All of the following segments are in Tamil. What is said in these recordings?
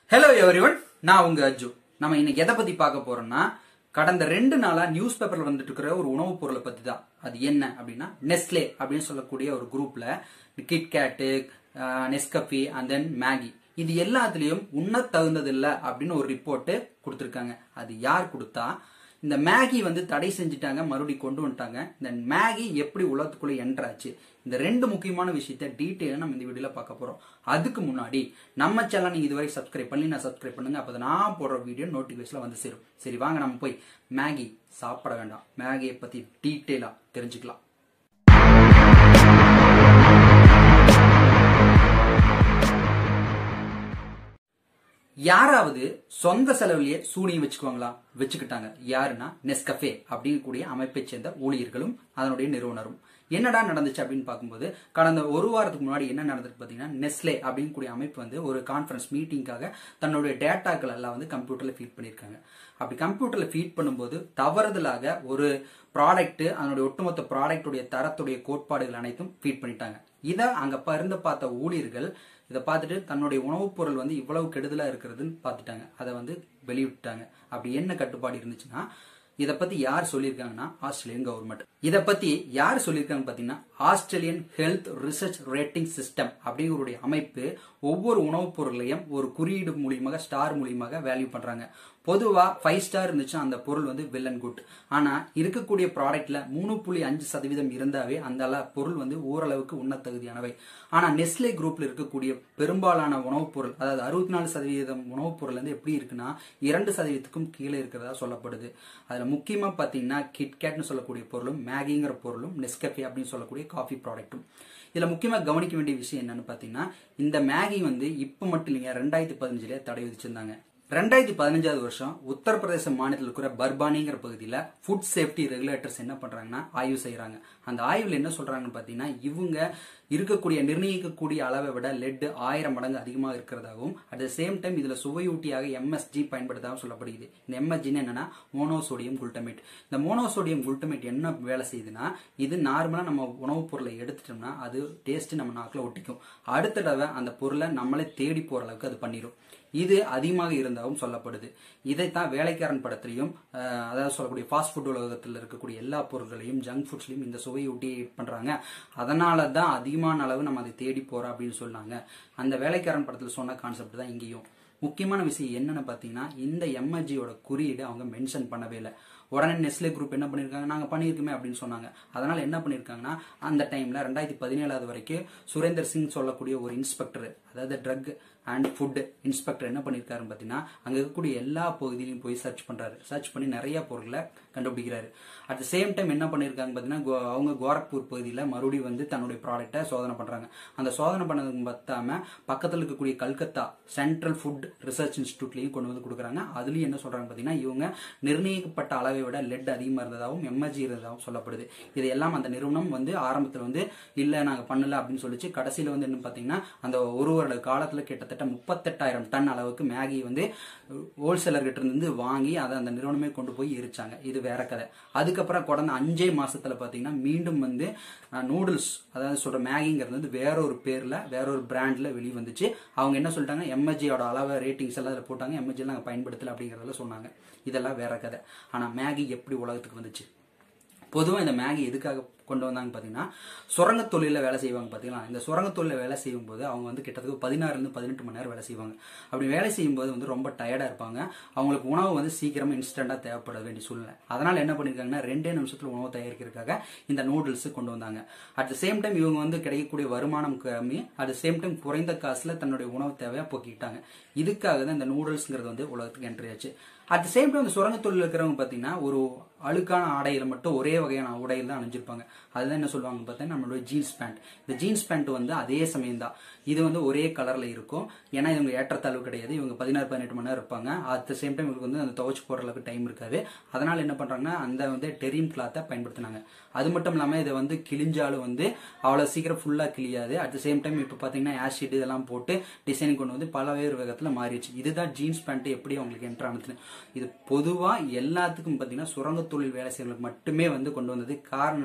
ஹலோ எவ்ரிவன் நான் உங்க அஜு நம்ம இன்னைக்கு எதை பத்தி பார்க்க போறோம்னா கடந்த ரெண்டு நாளா நியூஸ் பேப்பர்ல வந்துட்டு இருக்கிற ஒரு உணவுப் பொருளை பத்தி தான் அது என்ன அப்படின்னா நெஸ்லே அப்படின்னு சொல்லக்கூடிய ஒரு குரூப்ல KitKat Nescafe and then Maggi இது எல்லாத்துலயும் உண்ண தகுந்ததில்லை அப்படின்னு ஒரு ரிப்போர்ட் கொடுத்துருக்காங்க அது யார் கொடுத்தா இந்த மேகி வந்து தடை செஞ்சுட்டாங்க மறுபடியும் கொண்டு வந்துட்டாங்க இந்த மேகி எப்படி உலகத்துக்குள்ள என்ட்ராச்சு இந்த ரெண்டு முக்கியமான விஷயத்த டீட்டெயிலாக நம்ம இந்த வீடியோல பார்க்க போறோம் அதுக்கு முன்னாடி நம்ம சேனல் நீங்க இதுவரை சப்ஸ்கிரைப் பண்ணி நான் சப்ஸ்கிரைப் பண்ணுங்க அப்போ நான் போடுற வீடியோ நோட்டிஃபிகேஷன்ல வந்து சேரும் சரி வாங்க நம்ம போய் மேகி சாப்பிட வேண்டாம் மேகியை பத்தி டீட்டெயிலா தெரிஞ்சுக்கலாம் யாராவது சொந்த செலவுலயே சூனியம் வச்சுக்குவாங்களா வச்சுக்கிட்டாங்க யாருன்னா நெஸ்கஃபே அப்படிங்கக்கூடிய அமைப்பை சேர்ந்த ஊழியர்களும் அதனுடைய நிறுவனரும் என்னடா நடந்துச்சு அப்படின்னு பார்க்கும்போது கடந்த ஒரு வாரத்துக்கு முன்னாடி என்ன நடந்துச்சு பார்த்தீங்கன்னா நெஸ்லே அப்படிங்கக்கூடிய அமைப்பு வந்து ஒரு கான்ஃபரன்ஸ் மீட்டிங்காக தன்னுடைய டேட்டாக்கள் எல்லாம் வந்து கம்ப்யூட்டர்ல ஃபீட் பண்ணியிருக்காங்க அப்படி கம்ப்யூட்டர்ல ஃபீட் பண்ணும்போது தவறுதலாக ஒரு ப்ராடக்ட் அதனுடைய ஒட்டுமொத்த ப்ராடக்டுடைய தரத்துடைய கோட்பாடுகள் அனைத்தும் ஃபீட் பண்ணிட்டாங்க இதை அங்க இருந்து பார்த்த ஊழியர்கள் இதை பார்த்துட்டு தன்னுடைய உணவுப் பொருள் வந்து இவ்வளவு கெடுதலா இருக்கிறதுன்னு பார்த்துட்டாங்க அதை வந்து வெளியிட்டாங்க அப்படி என்ன கட்டுப்பாடு இருந்துச்சுன்னா இதை பத்தி யார் சொல்லியிருக்காங்கன்னா ஆஸ்திரேலியன் கவர்மெண்ட் இதை பத்தி யார் சொல்லியிருக்காங்க பாத்தீங்கன்னா Australian health research rating system அப்படிங்கக்கூடிய அமைப்பு ஒவ்வொரு உணவுப் பொருளையும் ஒரு குறியீடு மூலியமாக ஸ்டார் மூலியமாக வேல்யூ பண்றாங்க பொதுவா ஃபைவ் ஸ்டார் இருந்துச்சுன்னா அந்த பொருள் வந்து வெல் அண்ட் குட் ஆனா இருக்கக்கூடிய ப்ராடக்ட்ல மூணு புள்ளி அஞ்சு சதவீதம் இருந்தாவே அந்த அள- பொருள் வந்து ஓரளவுக்கு உண்ண தகுதியானவை ஆனா நெஸ்லே குரூப்ல இருக்கக்கூடிய பெரும்பாலான உணவுப் பொருள் அதாவது அறுபத்தி நாலு சதவீதம் உணவுப் பொருள் வந்து எப்படி இருக்குன்னா இரண்டு சதவீதத்துக்கும் கீழே இருக்கிறதா சொல்லப்படுது அதுல முக்கியமா பாத்தீங்கன்னா கிட்கேட்னு சொல்லக்கூடிய பொருளும் மேகிங்கிற பொருளும் நெஸ்கஃபே அப்படின்னு சொல்லக்கூடிய காஃபி ப்ராடக்ட்டும் இதுல முக்கியமா கவனிக்க வேண்டிய விஷயம் என்னன்னு பாத்தீங்கன்னா இந்த மேகி வந்து இப்ப மட்டும் இல்லைங்க ரெண்டாயிரத்தி பதினஞ்சுல தடை விதிச்சிருந்தாங்க ரெண்டாயிரத்தி பதினஞ்சாவது வருஷம் உத்தரப்பிரதேச மாநிலத்தில் இருக்கிற பர்பானிங்கிற பகுதியில் ஃபுட் சேஃப்டி ரெகுலேட்டர்ஸ் என்ன பண்றாங்கன்னா ஆய்வு செய்யறாங்க அந்த ஆய்வுல என்ன சொல்றாங்கன்னு பாத்தீங்கன்னா இவங்க இருக்கக்கூடிய நிர்ணயிக்கக்கூடிய அளவை விட லெட் ஆயிரம் மடங்கு அதிகமாக இருக்கிறதாகவும் அட் த சேம் டைம் இதுல சுவையூட்டியாக எம்எஸ்ஜி பயன்படுத்ததாக சொல்லப்படுகிறது இந்த எம்எஸ்ஜின்னு என்னன்னா மோனோசோடியம் குளுட்டமேட் இந்த மோனோசோடியம் குளுட்டமேட் என்ன வேலை செய்யுதுன்னா இது நார்மலா நம்ம உணவுப் பொருளை எடுத்துட்டோம்னா அது டேஸ்ட் நம்ம நாக்கில் ஒட்டிக்கும் அடுத்த தடவை அந்த பொருளை நம்மளே தேடி போற அளவுக்கு அது பண்ணிடும் இது அதிகமாக இருந்தாலும் சொல்லப்படுது இதைத்தான் வேலைக்காரன் படத்திலையும் அஹ், அதாவது சொல்லக்கூடிய ஃபாஸ்ட் ஃபுட் உலகத்தில் இருக்கக்கூடிய எல்லா பொருட்களையும் ஜங்க் ஃபுட்ஸ்லையும் இந்த சுவையூட்டி பண்றாங்க அதனால தான் அதிகமான அளவு நம்ம அதை தேடி போறோம் அப்படின்னு சொன்னாங்க அந்த வேலைக்காரன் படத்தில் சொன்ன கான்செப்ட் தான் இங்கேயும் முக்கியமான விஷயம் என்னன்னு பார்த்தீங்கன்னா இந்த எம்எஸ்ஜியோட குறியீடு அவங்க மென்ஷன் பண்ணவே இல்லை உடனே நெஸ்லே குரூப் என்ன பண்ணியிருக்காங்க நாங்கள் பண்ணியிருக்கோமே அப்படின்னு சொன்னாங்க அதனால என்ன பண்ணியிருக்காங்கன்னா அந்த டைம்ல ரெண்டாயிரத்தி பதினேழாவது வரைக்கும் சுரேந்தர் சிங் சொல்லக்கூடிய ஒரு இன்ஸ்பெக்டர் அதாவது ட்ரக் அண்ட் ஃபுட் இன்ஸ்பெக்டர் என்ன பண்ணியிருக்காருன்னு பார்த்தீங்கன்னா அங்கே இருக்கக்கூடிய எல்லா பகுதியிலையும் போய் சர்ச் பண்றாரு சர்ச் பண்ணி நிறைய பொருளை கண்டுபிடிக்கிறாரு அட் த சேம் டைம் என்ன பண்ணியிருக்காங்க பார்த்தீங்கன்னா கோ- அவங்க கோரக்பூர் பகுதியில் மறுபடியும் வந்து தன்னுடைய ப்ராடக்ட்டை சோதனை பண்றாங்க அந்த சோதனை பண்ணதுக்கு பத்தாம பக்கத்தில் இருக்கக்கூடிய கல்கத்தா சென்ட்ரல் ஃபுட் ரிசர்ச் இன்ஸ்டியூட்லையும் கொண்டு வந்து கொடுக்குறாங்க அதுலயும் என்ன சொல்றாங்க பார்த்தீங்கன்னா இவங்க நிர்ணயிக்கப்பட்ட அளவை விட லெட் அதிகமாக இருந்ததாகவும் எம்எஸ்ஜி இருந்ததாகவும் சொல்லப்படுது இதையெல்லாம் அந்த நிறுவனம் வந்து ஆரம்பத்தில் வந்து இல்லை நாங்கள் பண்ணல அப்படின்னு சொல்லிச்சு கடைசியில் வந்து என்ன பார்த்தீங்கன்னா அந்த ஒரு வருட காலத்தில் கிட்டத்தட்ட முப்பத்தெட்டாயிரம் டன் அளவுக்கு மேகி வந்து ஹோல்சேலர் கிட்ட இருந்து வாங்கி அதை அந்த நிறுவனமே கொண்டு போய் எரிச்சாங்க இது வேற கதை அதுக்கப்புறம் கடந்த அஞ்சே மாசத்துல பாத்தீங்கன்னா மீண்டும் வந்து நூடுல்ஸ் அதாவது சொல்ற மேகிங்கிறது வந்து வேற ஒரு பேர்ல வேற ஒரு பிராண்ட்ல வெளியே வந்துச்சு அவங்க என்ன சொல்லிட்டாங்க எம்எஸ்ஜியோட அளவு ரேட்டிங்ஸ் எல்லாம் அதில் போட்டாங்க எம்எஸ்ஜி நாங்கள் பயன்படுத்தல அப்படிங்கறதெல்லாம் சொன்னாங்க இதெல்லாம் வேற கதை ஆனா மேகி எப்படி உலகத்துக்கு வந்துச்சு பொதுவாக இந்த மேகி எதுக்காக கொண்டு வந்தாங்க பார்த்தீங்கன்னா சுரங்க தொழிலில் வேலை செய்வாங்க பார்த்தீங்களா இந்த சுரங்க தொழிலில் வேலை செய்யும்போது அவங்க வந்து கிட்டத்தட்ட பதினாறுலேருந்து பதினெட்டு மணி நேரம் வேலை செய்வாங்க அப்படி வேலை செய்யும்போது வந்து ரொம்ப டயர்டாக இருப்பாங்க அவங்களுக்கு உணவு வந்து சீக்கிரமாக இன்ஸ்டண்ட்டாக தேவைப்பட வேண்டிய சூழ்நிலை அதனால் என்ன பண்ணியிருக்காங்கன்னா ரெண்டே நிமிஷத்தில் உணவு தயாரிக்கிறதுக்காக இந்த நூடுல்ஸ் கொண்டு வந்தாங்க அட் த சேம் டைம் இவங்க வந்து கிடைக்கக்கூடிய வருமானம் கம்மி அட் த சேம் டைம் குறைந்த காசில் தன்னுடைய உணவு தேவையை போக்கிக்கிட்டாங்க இதுக்காக தான் இந்த நூடுல்ஸ்ங்கிறது வந்து உலகத்துக்கு என்ட்ரி ஆச்சு அட் த சேம் டைம் இந்த சுரங்க தொழில் இருக்கிறவங்க பார்த்தீங்கன்னா ஒரு அழுக்கான ஆடையில மட்டும் ஒரே வகையான உடையில் தான் அணிஞ்சிருப்பாங்க அதுதான் என்ன சொல்லுவாங்க பார்த்தீங்கன்னா நம்மளுடைய ஜீன்ஸ் பேண்ட் இந்த ஜீன்ஸ் பேண்ட் வந்து அதே சமயம் தான் இது வந்து ஒரே கலர்ல இருக்கும் ஏன்னா இவங்க ஏற்றத்தாழ்வு கிடையாது இவங்க பதினாறு பதினெட்டு மணி நேரம் இருப்பாங்க அட் த சேம் டைம் இவங்களுக்கு வந்து அந்த துவைச்சு போடுற அளவுக்கு டைம் இருக்காது அதனால என்ன பண்றாங்கன்னா அந்த வந்து டெரீன் கிளாத்தை பயன்படுத்தினாங்க அது மட்டும் இல்லாம இதை வந்து கிழிஞ்சாலும் வந்து அவ்வளவு சீக்கிரம் ஃபுல்லா கிழியாது அட் த சேம் டைம் இப்போ பாத்தீங்கன்னா ஆசிட் இதெல்லாம் போட்டு டிசைனிங் கொண்டு வந்து பல்வேறு வேகத்துல மாறிடுச்சு இதுதான் ஜீன்ஸ் பேண்ட் எப்படி அவங்களுக்கு என்ட்ரு ஆனதுன்னு இது பொதுவா எல்லாத்துக்கும் பாத்தீங்கன்னா சுரங்க தொழில் வேலை செய்யறவங்களுக்கு மட்டுமே வந்து கொண்டு வந்தது காரணம்னா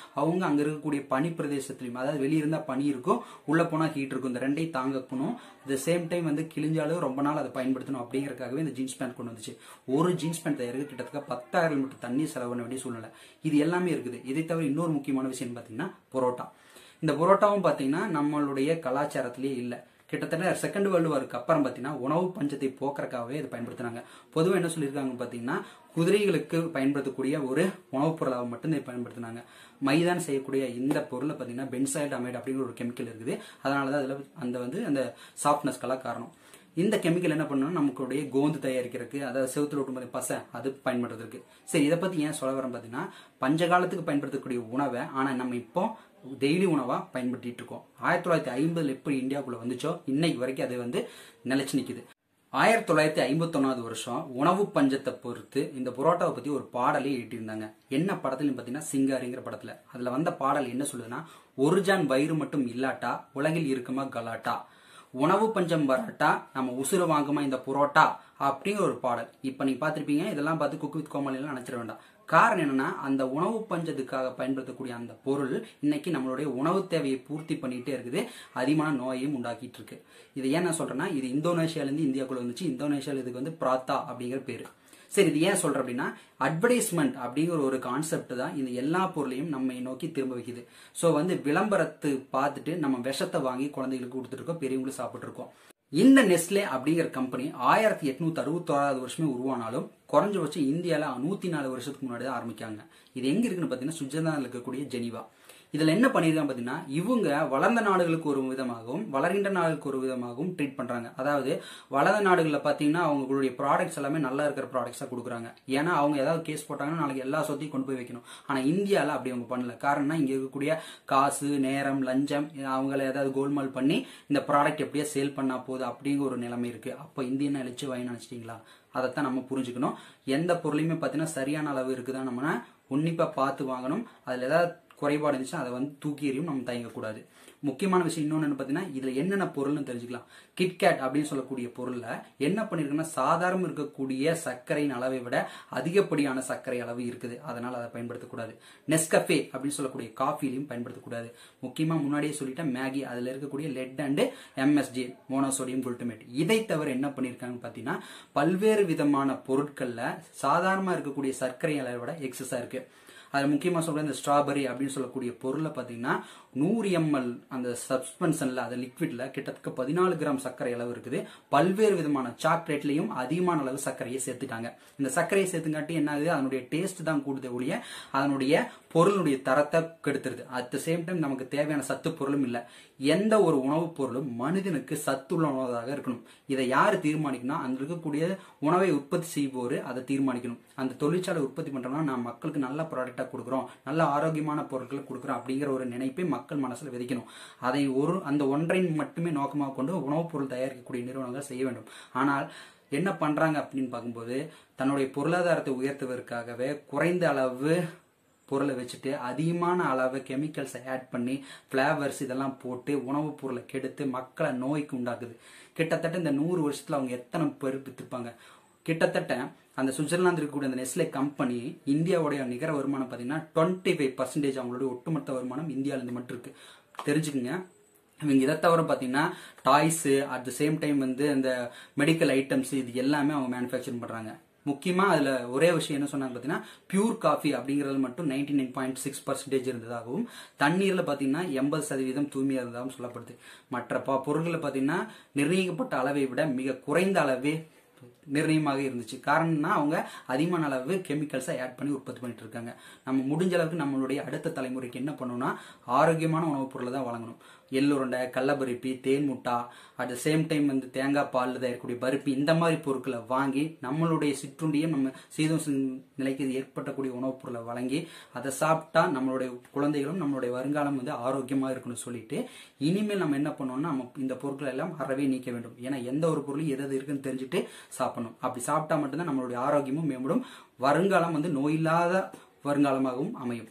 அவங்க அங்க இருக்கக்கூடிய பனி பிரதேசத்திலையும் அதாவது வெளிய இருந்தா பனி இருக்கும் உள்ள போனா ஹீட் இருக்கும் இந்த ரெண்டையும் தாங்கக்கணும் அட் சேம் டைம் வந்து கிழிஞ்சாலும் ரொம்ப நாள் அதை பயன்படுத்தணும் அப்படிங்கறதுக்காகவே இந்த ஜீன்ஸ் பேண்ட் கொண்டு வந்துச்சு ஒரு ஜீன்ஸ் பேண்ட் தயாரிக்க கிட்டத்தட்ட பத்தாயிரம் லிட்டர் தண்ணி செலவு பண்ண வேண்டிய சூழ்நிலை இது எல்லாமே இருக்குது இதை தவிர இன்னொரு முக்கியமான விஷயம் பாத்தீங்கன்னா பரோட்டா இந்த பரோட்டாவும் பாத்தீங்கன்னா நம்மளுடைய கலாச்சாரத்திலேயே இல்லை கிட்டத்தட்ட செகண்ட் வேர்ல்டு வாருக்கு அப்புறம் பார்த்தீங்கன்னா உணவு பஞ்சத்தை போக்குறதுக்காகவே இதை பயன்படுத்துறாங்க பொதுவாக என்ன சொல்லியிருக்காங்க பார்த்தீங்கன்னா குதிரைகளுக்கு பயன்படுத்தக்கூடிய ஒரு உணவுப் பொருளாக மட்டும் இதை பயன்படுத்தினாங்க மைதான் செய்யக்கூடிய இந்த பொருளை பார்த்தீங்கன்னா பென்சாய்டு அமைடு அப்படிங்கிற ஒரு கெமிக்கல் இருக்குது அதனால தான் அதில் அந்த வந்து அந்த சாஃப்ட்னஸ்க்கெல்லாம் காரணம் இந்த கெமிக்கல் என்ன பண்ணணும் நமக்குடைய கோந்து தயாரிக்கிறதுக்கு அதாவது செவுத்துல ஒட்டும்போது பசை அது பயன்படுறதுக்கு சரி இதை பத்தி ஏன் சொல்ல வரேன் பார்த்தீங்கன்னா பஞ்ச காலத்துக்கு பயன்படுத்தக்கூடிய உணவை ஆனா நம்ம இப்போ டெய்லி உணவா பயன்படுத்திட்டு இருக்கோம் ஆயிரத்தி தொள்ளாயிரத்தி ஐம்பதுல எப்படி இந்தியாவுக்குள்ள வந்துச்சோ இன்னைக்கு வரைக்கும் அது வந்து நிலைச்சு நிக்குது ஆயிரத்தி தொள்ளாயிரத்தி ஐம்பத்தொன்னாவது வருஷம் உணவு பஞ்சத்தை பொறுத்து இந்த புரோட்டாவை பத்தி ஒரு பாடலே எழுதியிருந்தாங்க என்ன படத்துலன்னு பாத்தீங்கன்னா சிங்காரிங்கிற படத்துல அதுல வந்த பாடல் என்ன சொல்லுதுன்னா ஒரு ஜான் வயிறு மட்டும் இல்லாட்டா உலகில் இருக்குமா கலாட்டா உணவு பஞ்சம் வராட்டா நம்ம உசுறு வாங்குமா இந்த புரோட்டா அப்படிங்கிற ஒரு பாடல் இப்ப நீங்க பாத்திருப்பீங்க இதெல்லாம் பார்த்து குக்கு வித் கோமாளி எல்லாம் நினைச்சிட வேண்டாம் காரணம் என்னன்னா அந்த உணவு பஞ்சத்துக்காக பயன்படுத்தக்கூடிய அந்த பொருள் இன்னைக்கு நம்மளுடைய உணவு தேவையை பூர்த்தி பண்ணிட்டே இருக்குது அதிகமான நோயையும் உண்டாக்கிட்டு இருக்கு இது ஏன் நான் சொல்றேன்னா இது இந்தோனேஷியால இருந்து இந்தியாக்குள்ள வந்துச்சு இந்தோனேஷியால இதுக்கு வந்து பிராத்தா அப்படிங்கிற பேரு சரி இது ஏன் சொல்றேன் அப்படின்னா அட்வர்டைஸ்மெண்ட் அப்படிங்கிற ஒரு கான்செப்ட் தான் இந்த எல்லா பொருளையும் நம்ம நோக்கி திரும்ப வைக்குது ஸோ வந்து விளம்பரத்து பார்த்துட்டு நம்ம விஷத்தை வாங்கி குழந்தைகளுக்கு கொடுத்துருக்கோம் பெரியவங்களுக்கு சாப்பிட்டு இருக்கோம் இந்த நெஸ்லே அப்படிங்கிற கம்பெனி ஆயிரத்தி எட்நூத்தி அறுபத்தோராவது வருஷமே உருவானாலும் குறைஞ்சபட்சம் இந்தியால நூத்தி நாலு வருஷத்துக்கு முன்னாடி தான் ஆரம்பிக்காங்க இது எங்க இருக்குன்னு பாத்தீங்கன்னா சுவிட்சர்லாந்தில் இருக்கக்கூடிய ஜெனிவா இதுல என்ன பண்ணிருக்காங்க பாத்தீங்கன்னா இவங்க வளர்ந்த நாடுகளுக்கு ஒரு விதமாகவும் வளர்கின்ற நாடுகளுக்கு ஒரு விதமாகவும் ட்ரீட் பண்றாங்க அதாவது வளர்ந்த நாடுகள்ல பாத்தீங்கன்னா அவங்களுடைய ப்ராடக்ட்ஸ் எல்லாமே நல்லா இருக்கிற ப்ராடக்ட்ஸா கொடுக்குறாங்க ஏன்னா அவங்க ஏதாவது கேஸ் போட்டாங்கன்னா நாளைக்கு எல்லா சொத்தையும் கொண்டு போய் வைக்கணும் ஆனா இந்தியால அப்படி அவங்க பண்ணல காரணம்னா இங்க இருக்கக்கூடிய காசு நேரம் லஞ்சம் அவங்கள ஏதாவது கோல்மால் பண்ணி இந்த ப்ராடக்ட் எப்படியா சேல் பண்ணா போகுது அப்படிங்கிற ஒரு நிலைமை இருக்கு அப்ப இந்தியன் அழிச்சு வாங்கி நினைச்சிட்டீங்களா அதைத்தான் நம்ம புரிஞ்சுக்கணும் எந்த பொருளையுமே பார்த்தீங்கன்னா சரியான அளவு இருக்குதான் நம்ம உன்னிப்பா பார்த்து வாங்கணும் அதுல ஏதாவது குறைபாடு இருந்துச்சுன்னா அதை வந்து தூக்கி எறியும் நம்ம தயங்கக்கூடாது முக்கியமான விஷயம் இன்னொன்று என்ன பார்த்தீங்கன்னா இதில் என்னென்ன பொருள்னு தெரிஞ்சுக்கலாம் கிட்கேட் அப்படின்னு சொல்லக்கூடிய பொருளில் என்ன பண்ணியிருக்குன்னா சாதாரண இருக்கக்கூடிய சர்க்கரையின் அளவை விட அதிகப்படியான சர்க்கரை அளவு இருக்குது அதனால் அதை பயன்படுத்தக்கூடாது நெஸ்கஃபே அப்படின்னு சொல்லக்கூடிய காஃபிலையும் பயன்படுத்தக்கூடாது முக்கியமாக முன்னாடியே சொல்லிட்டேன் மேகி அதில் இருக்கக்கூடிய lead and MSG monosodium glutamate இதை தவிர என்ன பண்ணியிருக்காங்கன்னு பார்த்தீங்கன்னா பல்வேறு விதமான பொருட்களில் சாதாரணமாக இருக்கக்கூடிய சர்க்கரை அளவை விட எக்ஸஸாக இருக்குது அதில் முக்கியமாக சொல்ற இந்த ஸ்ட்ராபெரி அப்படின்னு சொல்லக்கூடிய பொருளை பார்த்தீங்கன்னா நூறு எம்எல் அந்த சஸ்பென்ஷன்ல அந்த லிக்விட்ல கிட்டத்தட்ட பதினாலு கிராம் சர்க்கரை அளவு இருக்குது பல்வேறு விதமான சாக்லேட்லயும் அதிகமான அளவு சர்க்கரையை சேர்த்துட்டாங்க இந்த சர்க்கரையை சேர்த்துங்காட்டி என்ன ஆகுது அதனுடைய டேஸ்ட் தான் கூடுதே ஒழிய அதனுடைய பொருளுடைய தரத்தை கெடுத்துருது அட் த சேம் டைம் நமக்கு தேவையான சத்து பொருளும் இல்லை எந்த ஒரு உணவுப் பொருளும் மனிதனுக்கு சத்துள்ள உணவாக இருக்கணும் இதை யார் தீர்மானிக்கணும் அந்த இருக்கக்கூடிய உணவை உற்பத்தி செய்வோர் அதை தீர்மானிக்கணும் அந்த தொழிற்சாலை உற்பத்தி பண்றோம்னா நான் மக்களுக்கு நல்ல ப்ராடக்டா கொடுக்குறோம் நல்ல ஆரோக்கியமான பொருட்களை கொடுக்குறோம் அப்படிங்கிற ஒரு நினைப்பை மக்கள் மனசுல விதைக்கணும் அதை ஒரு அந்த ஒன்றையும் மட்டுமே நோக்கமாக கொண்டு உணவுப் பொருள் தயாரிக்கக்கூடிய நிறுவனங்கள் செய்ய வேண்டும் ஆனால் என்ன பண்றாங்க அப்படின்னு பார்க்கும்போது தன்னுடைய பொருளாதாரத்தை உயர்த்துவதற்காகவே குறைந்த அளவு பொருளை வச்சுட்டு அதிகமான அளவு கெமிக்கல்ஸை ஆட் பண்ணி ஃப்ளேவர்ஸ் இதெல்லாம் போட்டு உணவுப் பொருளை கெடுத்து மக்களை நோய்க்கு உண்டாக்குது கிட்டத்தட்ட இந்த நூறு வருஷத்துல அவங்க எத்தனை பேர் வித்துருப்பாங்க கிட்டத்தட்ட அந்த சுவிட்சர்லாந்து இருக்கக்கூடிய அந்த நெஸ்லே கம்பெனி இந்தியாவுடைய நிகர வருமானம் பார்த்தீங்கன்னா டுவெண்ட்டி ஃபைவ் பர்சன்டேஜ் அவங்களுடைய ஒட்டுமொத்த வருமானம் இந்தியாவிலேருந்து மட்டும் இருக்கு தெரிஞ்சுக்குங்க இவங்க இதை தவிர பார்த்தீங்கன்னா toys at the same time வந்து அந்த மெடிக்கல் ஐட்டம்ஸ் இது எல்லாமே அவங்க மேனுஃபேக்சரிங் பண்ணுறாங்க முக்கியமா அதுல ஒரே விஷயம் என்ன சொன்னாங்க பாத்தீங்கன்னா பியூர் காஃபி அப்படிங்கறது மட்டும் ninety nine point six percentage இருந்ததாகவும் தண்ணீர்ல பாத்தீங்கன்னா எண்பது சதவீதம் தூய்மையா இருந்ததாகவும் சொல்லப்படுது மற்ற ப- பொருட்களை பாத்தீங்கன்னா நிர்ணயிக்கப்பட்ட அளவை விட மிக குறைந்த அளவே நிர்ணயமாக இருந்துச்சு காரணம்னா அவங்க அதிகமான அளவு கெமிக்கல்ஸை ஆட் பண்ணி உற்பத்தி பண்ணிட்டு இருக்காங்க நம்ம முடிஞ்ச அளவுக்கு நம்மளுடைய அடுத்த தலைமுறைக்கு என்ன பண்ணணும்னா ஆரோக்கியமான உணவுப் பொருளை தான் வழங்கணும் எள்ளுருண்டை கடலபருப்பி தேன் முட்டா அட் த சேம் டைம் வந்து தேங்காய் பால் தயாரிக்கக்கூடிய பருப்பி இந்த மாதிரி பொருட்களை வாங்கி நம்மளுடைய சிற்றுண்டியும் நம்ம சீதோஷ நிலைக்கு ஏற்பட்டக்கூடிய உணவுப் பொருளை வழங்கி அதை சாப்பிட்டா நம்மளுடைய குழந்தைகளும் நம்மளுடைய வருங்காலம் வந்து ஆரோக்கியமா இருக்கணும்னு சொல்லிட்டு இனிமேல் நம்ம என்ன பண்ணோம்னா நம்ம இந்த பொருட்களை எல்லாம் அறவே நீக்க வேண்டும் ஏன்னா எந்த ஒரு பொருளும் எது எது இருக்குன்னு தெரிஞ்சுட்டு சாப்பிடணும் அப்படி சாப்பிட்டா மட்டும்தான் நம்மளுடைய ஆரோக்கியமும் மேம்படும் வருங்காலம் வந்து நோயில்லாத வருங்காலமாகவும் அமையும்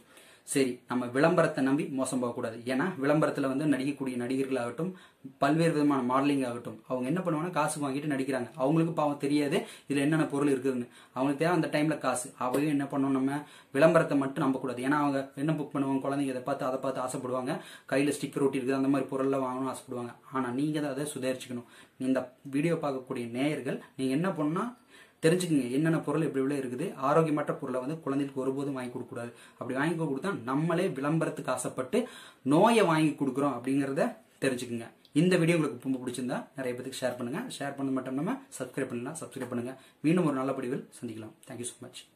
சரி நம்ம விளம்பரத்தை நம்பி மோசம் போகக்கூடாது ஏன்னா விளம்பரத்துல வந்து நடிக்கக்கூடிய நடிகர்களாகட்டும் பல்வேறு விதமான மாடலிங் ஆகட்டும் அவங்க என்ன பண்ணுவாங்கன்னா காசு வாங்கிட்டு நடிக்கிறாங்க அவங்களுக்கு பாவம் தெரியாது இதுல என்னென்ன பொருள் இருக்குதுன்னு அவங்களுக்கு தேவை அந்த டைம்ல காசு அவையும் என்ன பண்ணணும் நம்ம விளம்பரத்தை மட்டும் நம்பக்கூடாது ஏன்னா அவங்க என்ன புக் பண்ணுவாங்க குழந்தைங்க இதை பார்த்து அதை பார்த்து ஆசைப்படுவாங்க கையில ஸ்டிக்கர் ஒட்டி இருக்குது அந்த மாதிரி பொருள்லாம் வாங்கணும் ஆசைப்படுவாங்க ஆனா நீங்க தான் அதை சுதாரிச்சுக்கணும் இந்த வீடியோ பார்க்கக்கூடிய நேயர்கள் நீங்க என்ன பண்ணா தெரிஞ்சுக்கங்க என்னென்ன பொருள் எப்படி எப்படி இருக்குது ஆரோக்கியமற்ற பொருளை வந்து குழந்தைகளுக்கு ஒருபோதும் வாங்கி கொடுக்கக்கூடாது அப்படி வாங்கி கொடுத்தா நம்மளே விளம்பரத்துக்கு ஆசைப்பட்டு நோயை வாங்கி கொடுக்குறோம் அப்படிங்கிறத தெரிஞ்சுக்குங்க இந்த வீடியோ உங்களுக்கு ரொம்ப பிடிச்சிருந்தா நிறைய பேருக்கு ஷேர் பண்ணுங்க ஷேர் பண்ண மட்டும் இல்லாமல் சப்ஸ்கிரைப் பண்ணலாம் சப்ஸ்கிரைப் பண்ணுங்க மீண்டும் ஒரு நல்ல படிவில் சந்திக்கலாம் தேங்க்யூ ஸோ மச்